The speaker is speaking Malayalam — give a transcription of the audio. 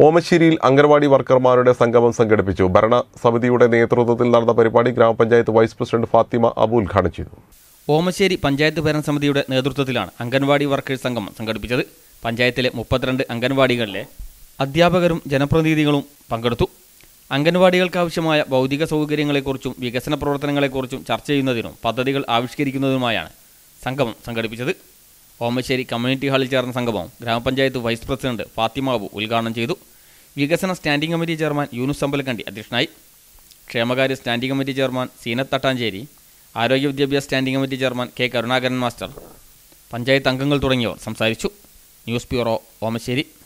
ഓമശ്ശേരിയിൽ അംഗൻവാടി വർക്കർമാരുടെ സംഗമം സംഘടിപ്പിച്ചു ഭരണസമിതിയുടെ നേതൃത്വത്തിൽ നടന്ന പരിപാടി ഗ്രാമപഞ്ചായത്ത് വൈസ് പ്രസിഡന്റ് ഫാത്തിമ അബു ഉദ്ഘാടനം ചെയ്തു ഓമശ്ശേരി പഞ്ചായത്ത് ഭരണസമിതിയുടെ നേതൃത്വത്തിലാണ് അംഗൻവാടി വർക്കേഴ്സ് സംഗമം സംഘടിപ്പിച്ചത് പഞ്ചായത്തിലെ മുപ്പത്തിരണ്ട് അംഗൻവാടികളിലെ അധ്യാപകരും ജനപ്രതിനിധികളും പങ്കെടുത്തു അംഗൻവാടികൾക്കാവശ്യമായ ഭൗതിക സൗകര്യങ്ങളെക്കുറിച്ചും വികസന പ്രവർത്തനങ്ങളെക്കുറിച്ചും ചർച്ച ചെയ്യുന്നതിനും പദ്ധതികൾ ആവിഷ്കരിക്കുന്നതിനുമായാണ് സംഗമം സംഘടിപ്പിച്ചത് ഓമശ്ശേരി കമ്മ്യൂണിറ്റി ഹാളിൽ ചേർന്ന സംഗമം ഗ്രാമപഞ്ചായത്ത് വൈസ് പ്രസിഡന്റ് ഫാത്തിമാബു ഉദ്ഘാടനം ചെയ്തു വികസന standing committee chairman Yunus Ambalakkandi അധ്യക്ഷനായി ക്ഷേമകാര്യ standing committee chairman Zeenath Thattancheri ആരോഗ്യ വിദ്യാഭ്യാസ standing committee chairman K Karunakaran master panchayat അംഗങ്ങൾ തുടങ്ങിയവർ സംസാരിച്ചു ന്യൂസ് ബ്യൂറോ ഓമശ്ശേരി